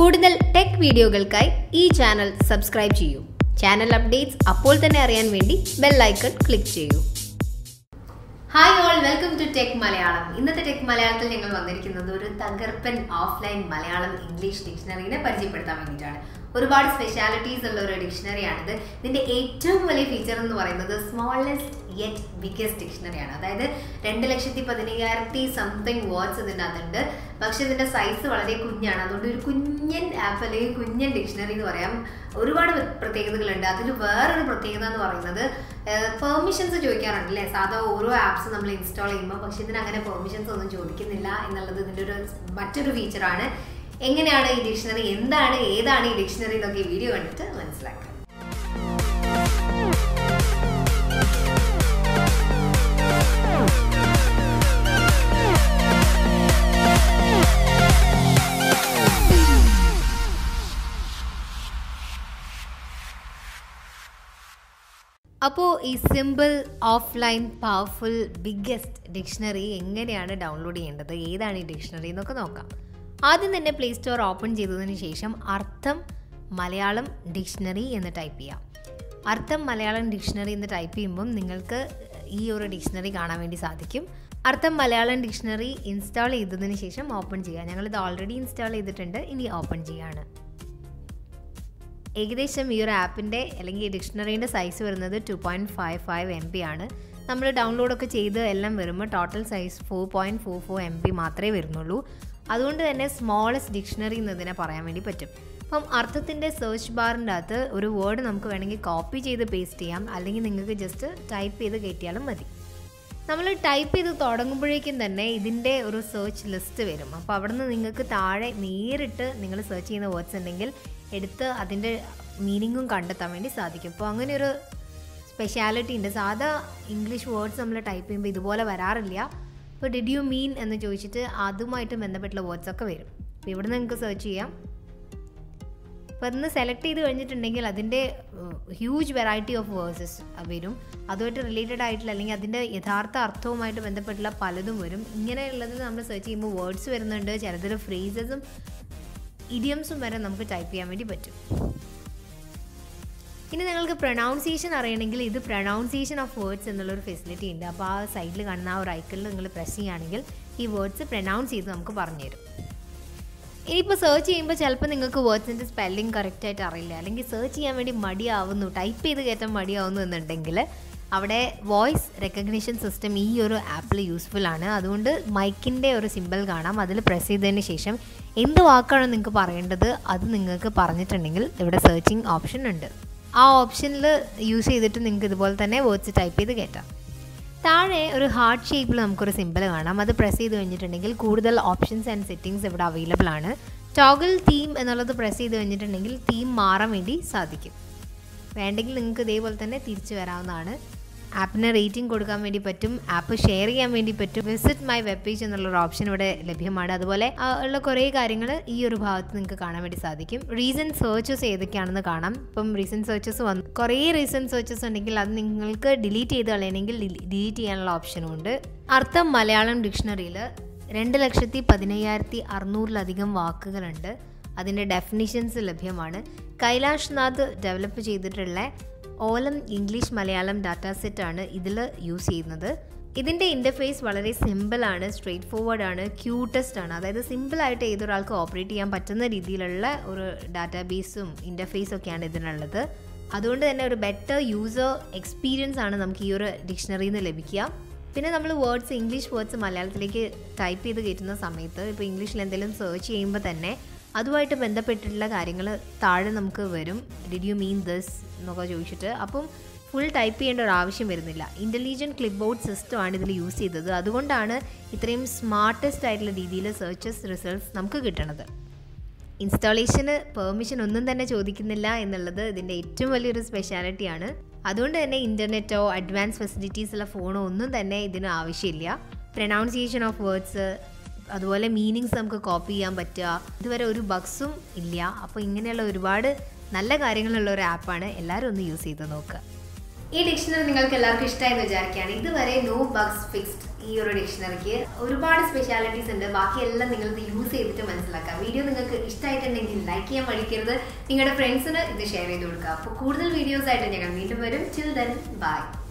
കൂടുതൽ ടെക് വീഡിയോകൾക്കായി ഈ ചാനൽ സബ്സ്ക്രൈബ് ചെയ്യൂ ചാനൽ അപ്ഡേറ്റ്സ് അപ്പോൾ തന്നെ അറിയാൻ വേണ്ടി ബെൽ ഐക്കൺ ക്ലിക്ക് ചെയ്യൂ hi all welcome to tech Malayalam ഇന്നത്തെ ടെക് മലയാളത്തിൽ ഞങ്ങൾ വന്നിരിക്കുന്നത് ഒരു തകർപ്പൻ ഓഫ്ലൈൻ മലയാളം ഇംഗ്ലീഷ് ഡിക്ഷണറിനെ പരിചയപ്പെടുത്താൻ വേണ്ടിയിട്ടാണ് ഒരുപാട് സ്പെഷ്യാലിറ്റീസ് ഉള്ള ഒരു ഡിക്ഷണറിയാണിത് ഇതിന്റെ ഏറ്റവും വലിയ ഫീച്ചർ എന്ന് പറയുന്നത് സ്മോളസ്റ്റ് യെറ്റ് ബിഗ്ഗസ്റ്റ് ഡിക്ഷണറിയാണ് അതായത് രണ്ട് ലക്ഷത്തി പതിനയ്യായിരത്തി സംതിങ് വേർഡ്സ് ഇതിൻ്റെ അകത്തുണ്ട് പക്ഷെ ഇതിന്റെ സൈസ് വളരെ കുഞ്ഞാണ് അതുകൊണ്ട് ഒരു കുഞ്ഞൻ ആപ്പ് അല്ലെങ്കിൽ കുഞ്ഞൻ ഡിക്ഷണറി എന്ന് പറയാം ഒരുപാട് പ്രത്യേകതകളുണ്ട് അതിൽ വേറൊരു പ്രത്യേകത എന്ന് പറയുന്നത് പെർമിഷൻസ് ചോദിക്കാറുണ്ട് അല്ലേ സാധാ ഓരോ ആപ്സ് നമ്മൾ ഇൻസ്റ്റാൾ ചെയ്യുമ്പോൾ പക്ഷെ ഇതിന് അങ്ങനെ പെർമിഷൻസ് ഒന്നും ചോദിക്കുന്നില്ല എന്നുള്ളത് ഇതിൻ്റെ ഒരു മറ്റൊരു ഫീച്ചറാണ് എങ്ങനെയാണ് ഈ ഡിക്ഷണറി എന്താണ് ഏതാണ് ഈ ഡിക്ഷണറി എന്നൊക്കെ ഈ വീഡിയോ കണ്ടിട്ട് മനസ്സിലാക്കാം അപ്പോൾ ഈ simple offline powerful biggest dictionary എങ്ങനെയാണ് ഡൗൺലോഡ് ചെയ്യേണ്ടത് ഏതാണ് ഈ ഡിക്ഷണറി എന്നൊക്കെ നോക്കാം ആദ്യം തന്നെ പ്ലേ സ്റ്റോർ ഓപ്പൺ ചെയ്തതിന് ശേഷം അർത്ഥം മലയാളം ഡിക്ഷണറി എന്ന് ടൈപ്പ് ചെയ്യാം അർത്ഥം മലയാളം ഡിക്ഷണറി എന്ന് ടൈപ്പ് ചെയ്യുമ്പം നിങ്ങൾക്ക് ഈ ഒരു ഡിക്ഷണറി കാണാൻ വേണ്ടി സാധിക്കും അർത്ഥം മലയാളം ഡിക്ഷണറി ഇൻസ്റ്റാൾ ചെയ്തതിന് ശേഷം ഓപ്പൺ ചെയ്യുക ഞങ്ങളിത് ഓൾറെഡി ഇൻസ്റ്റാൾ ചെയ്തിട്ടുണ്ട് ഇനി ഓപ്പൺ ചെയ്യാണ് ഏകദേശം ഈ ഒരു ആപ്പിൻ്റെ അല്ലെങ്കിൽ ഈ ഡിക്ഷണറീൻ്റെ സൈസ് വരുന്നത് two point five five M B ആണ് നമ്മൾ ഡൗൺലോഡൊക്കെ ചെയ്ത് എല്ലാം വരുമ്പോൾ total size four point four four M B മാത്രമേ വരുന്നുള്ളൂ അതുകൊണ്ട് തന്നെ സ്മോളസ്റ്റ് ഡിക്ഷണറി എന്നതിനെ പറയാൻ വേണ്ടി പറ്റും അപ്പം അർത്ഥത്തിൻ്റെ സെർച്ച് ബാറിൻ്റെ അകത്ത് ഒരു വേർഡ് നമുക്ക് വേണമെങ്കിൽ കോപ്പി ചെയ്ത് പേസ്റ്റ് ചെയ്യാം അല്ലെങ്കിൽ നിങ്ങൾക്ക് ജസ്റ്റ് ടൈപ്പ് ചെയ്ത് കയറ്റിയാലും മതി നമ്മൾ ടൈപ്പ് ചെയ്ത് തുടങ്ങുമ്പോഴേക്കും തന്നെ ഇതിൻ്റെ ഒരു സെർച്ച് ലിസ്റ്റ് വരും അപ്പോൾ അവിടെ നിന്ന് നിങ്ങൾക്ക് താഴെ നേരിട്ട് നിങ്ങൾ സെർച്ച് ചെയ്യുന്ന വേർഡ്സ് ഉണ്ടെങ്കിൽ എടുത്ത് അതിൻ്റെ മീനിങ്ങും കണ്ടെത്താൻ വേണ്ടി സാധിക്കും അപ്പോൾ അങ്ങനെ ഒരു സ്പെഷ്യാലിറ്റി ഉണ്ട് സാധാ ഇംഗ്ലീഷ് വേർഡ്സ് നമ്മൾ ടൈപ്പ് ചെയ്യുമ്പോൾ ഇതുപോലെ വരാറില്ല ഇപ്പോൾ ഡിഡ് യു മീൻ എന്ന് ചോദിച്ചിട്ട് അതുമായിട്ട് ബന്ധപ്പെട്ടുള്ള വേർഡ്സ് ഒക്കെ വരും അപ്പോൾ ഇവിടെ നിങ്ങൾക്ക് സെർച്ച് ചെയ്യാം അപ്പോൾ ഇന്ന് സെലക്ട് ചെയ്ത് കഴിഞ്ഞിട്ടുണ്ടെങ്കിൽ അതിൻ്റെ ഹ്യൂജ് വെറൈറ്റി ഓഫ് വേഴ്സസ് വരും അതുമായിട്ട് റിലേറ്റഡ് ആയിട്ടുള്ള അല്ലെങ്കിൽ അതിൻ്റെ യഥാർത്ഥ അർത്ഥവുമായിട്ട് ബന്ധപ്പെട്ടുള്ള പലതും വരും ഇങ്ങനെയുള്ളത് നമ്മൾ സെർച്ച് ചെയ്യുമ്പോൾ വേർഡ്സ് വരുന്നുണ്ട് ചിലതിൽ ഫ്രേസസും ഇഡിയംസും വരെ നമുക്ക് ടൈപ്പ് ചെയ്യാൻ വേണ്ടി പറ്റും ഇനി നിങ്ങൾക്ക് പ്രൊനൗൺസിയേഷൻ അറിയണമെങ്കിൽ ഇത് പ്രൊനൗൺസിയേഷൻ ഓഫ് വേർഡ്സ് എന്നുള്ളൊരു ഫെസിലിറ്റി ഉണ്ട് അപ്പോൾ ആ സൈഡിൽ കാണുന്ന ആ ഒരു ഐക്കണിൽ നിങ്ങൾ പ്രസ് ചെയ്യുകയാണെങ്കിൽ ഈ വേർഡ്സ് പ്രൊനൗൺസ് ചെയ്ത് നമുക്ക് പറഞ്ഞുതരും ഇനിയിപ്പോൾ സെർച്ച് ചെയ്യുമ്പോൾ ചിലപ്പോൾ നിങ്ങൾക്ക് വേർഡ്സിൻ്റെ സ്പെല്ലിംഗ് കറക്റ്റായിട്ട് അറിയില്ല അല്ലെങ്കിൽ സെർച്ച് ചെയ്യാൻ വേണ്ടി മടിയാവുന്നു ടൈപ്പ് ചെയ്ത് കയറ്റാൻ മടിയാവുന്നു എന്നുണ്ടെങ്കിൽ അവിടെ വോയിസ് റെക്കഗ്നിഷൻ സിസ്റ്റം ഈ ഒരു ആപ്പിൽ യൂസ്ഫുൾ ആണ് അതുകൊണ്ട് മൈക്കിൻ്റെ ഒരു സിമ്പിൾ കാണാം അതിൽ പ്രസ് ചെയ്തതിന് ശേഷം എന്ത് വാക്കാണ് നിങ്ങൾക്ക് പറയേണ്ടത് അത് നിങ്ങൾക്ക് പറഞ്ഞിട്ടുണ്ടെങ്കിൽ ഇവിടെ സെർച്ചിങ് ഓപ്ഷൻ ഉണ്ട് ആ ഓപ്ഷനിൽ യൂസ് ചെയ്തിട്ട് നിങ്ങൾക്ക് ഇതുപോലെ തന്നെ വേർഡ്സ് ടൈപ്പ് ചെയ്ത് കയറ്റാം താഴെ ഒരു ഹാർട്ട് ഷേപ്പിൽ നമുക്കൊരു സിമ്പിൾ കാണാം അത് പ്രസ് ചെയ്ത് കഴിഞ്ഞിട്ടുണ്ടെങ്കിൽ കൂടുതൽ ഓപ്ഷൻസ് ആൻഡ് സെറ്റിങ്സ് ഇവിടെ അവൈലബിൾ ആണ് ടോഗിൾ തീം എന്നുള്ളത് പ്രസ് ചെയ്ത് കഴിഞ്ഞിട്ടുണ്ടെങ്കിൽ തീം മാറാൻ വേണ്ടി സാധിക്കും വേണ്ടെങ്കിൽ നിങ്ങൾക്ക് ഇതേപോലെ തന്നെ തിരിച്ചു വരാവുന്നതാണ് ആപ്പിന് റേറ്റിംഗ് കൊടുക്കാൻ വേണ്ടി പറ്റും ആപ്പ് ഷെയർ ചെയ്യാൻ വേണ്ടി പറ്റും വിസിറ്റ് മൈ വെബ് പേജ് എന്നുള്ളൊരു ഓപ്ഷൻ ഇവിടെ ലഭ്യമാണ് അതുപോലെ ഉള്ള കുറേ കാര്യങ്ങൾ ഈ ഒരു ഭാഗത്ത് നിങ്ങൾക്ക് കാണാൻ വേണ്ടി സാധിക്കും റീസെൻറ്റ് സെർച്ചസ് ഏതൊക്കെയാണെന്ന് കാണാം ഇപ്പം റീസെൻറ്റ് സെർച്ചസ് വന്നു കുറേ റീസെൻറ്റ് സെർച്ചസ് ഉണ്ടെങ്കിൽ അത് നിങ്ങൾക്ക് ഡിലീറ്റ് ചെയ്ത് കളയണമെങ്കിൽ ഡിലീറ്റ് ചെയ്യാനുള്ള ഓപ്ഷനും ഉണ്ട് അർത്ഥം മലയാളം ഡിക്ഷണറിയിൽ രണ്ട് ലക്ഷത്തി പതിനയ്യായിരത്തി അറുന്നൂറിലധികം വാക്കുകളുണ്ട് അതിൻ്റെ ഡെഫിനിഷൻസ് ലഭ്യമാണ് കൈലാഷ് നാഥ് ഡെവലപ്പ് ചെയ്തിട്ടുള്ള Olam English Malayalam data set ആണ് ഇതിൽ യൂസ് ചെയ്യുന്നത് ഇതിൻ്റെ ഇൻ്റർഫേസ് വളരെ സിമ്പിളാണ് സ്ട്രെയിറ്റ് ഫോർവേഡ് ആണ് ക്യൂട്ടസ്റ്റ് ആണ് അതായത് സിമ്പിളായിട്ട് ഏതൊരാൾക്ക് ഓപ്പറേറ്റ് ചെയ്യാൻ പറ്റുന്ന രീതിയിലുള്ള ഒരു ഡാറ്റാബേസും ഇൻ്റർഫേസും ഒക്കെയാണ് ഇതിനുള്ളത് അതുകൊണ്ട് തന്നെ ഒരു ബെറ്റർ യൂസർ എക്സ്പീരിയൻസ് ആണ് നമുക്ക് ഈ ഒരു ഡിക്ഷണറിയിൽ നിന്ന് ലഭിക്കുക പിന്നെ നമ്മൾ വേർഡ്സ് ഇംഗ്ലീഷ് വേർഡ്സ് മലയാളത്തിലേക്ക് ടൈപ്പ് ചെയ്ത് കയറ്റുന്ന സമയത്ത് ഇപ്പോൾ ഇംഗ്ലീഷിൽ എന്തെങ്കിലും സെർച്ച് ചെയ്യുമ്പോൾ തന്നെ അതുമായിട്ട് ബന്ധപ്പെട്ടിട്ടുള്ള കാര്യങ്ങൾ താഴെ നമുക്ക് വരും ഡിഡ് യു മീൻ ദിസ് എന്നൊക്കെ ചോദിച്ചിട്ട് അപ്പം ഫുൾ ടൈപ്പ് ചെയ്യേണ്ട ഒരു ആവശ്യം വരുന്നില്ല ഇൻ്റലിജൻറ്റ് ക്ലിപ്പ് ബോർഡ് സിസ്റ്റമാണ് ഇതിൽ യൂസ് ചെയ്തത് അതുകൊണ്ടാണ് ഇത്രയും സ്മാർട്ടസ്റ്റ് ആയിട്ടുള്ള രീതിയിൽ സെർച്ചസ് റിസൾട്ട്സ് നമുക്ക് കിട്ടണത് ഇൻസ്റ്റാളേഷന് പെർമിഷൻ ഒന്നും തന്നെ ചോദിക്കുന്നില്ല എന്നുള്ളത് ഇതിൻ്റെ ഏറ്റവും വലിയൊരു സ്പെഷ്യാലിറ്റിയാണ് അതുകൊണ്ട് തന്നെ ഇൻ്റർനെറ്റോ അഡ്വാൻസ് ഫെസിലിറ്റീസ് ഉള്ള ഫോണോ ഒന്നും തന്നെ ഇതിന് ആവശ്യമില്ല പ്രൊനൗൺസിയേഷൻ ഓഫ് വേർഡ്സ് അതുപോലെ മീനിങ്സ് നമുക്ക് കോപ്പി ചെയ്യാൻ പറ്റുക ഇതുവരെ ഒരു ബഗ്സും ഇല്ല അപ്പോൾ ഇങ്ങനെയുള്ള ഒരുപാട് നല്ല കാര്യങ്ങളുള്ള ഒരു ആപ്പാണ് എല്ലാവരും ഒന്ന് യൂസ് ചെയ്ത് നോക്കുക ഈ ഡിക്ഷണറി നിങ്ങൾക്ക് എല്ലാവർക്കും ഇഷ്ടമായി എന്ന് വിചാരിക്കുകയാണ് ഇതുവരെ നോ ബഗ്സ് ഫിക്സ്ഡ് ഈ ഒരു ഡിക്ഷണറിക്ക് ഒരുപാട് സ്പെഷ്യാലിറ്റീസ് ഉണ്ട് ബാക്കിയെല്ലാം നിങ്ങൾ ഇത് യൂസ് ചെയ്തിട്ട് മനസ്സിലാക്കാം വീഡിയോ നിങ്ങൾക്ക് ഇഷ്ടമായിട്ടുണ്ടെങ്കിൽ ലൈക്ക് ചെയ്യാൻ മടിക്കരുത് നിങ്ങളുടെ ഫ്രണ്ട്സിന് ഇത് ഷെയർ ചെയ്ത് കൊടുക്കുക അപ്പോൾ കൂടുതൽ വീഡിയോസ് ആയിട്ട് ഞങ്ങൾ വീണ്ടും വരും ചിൽ ദെൻ ബൈ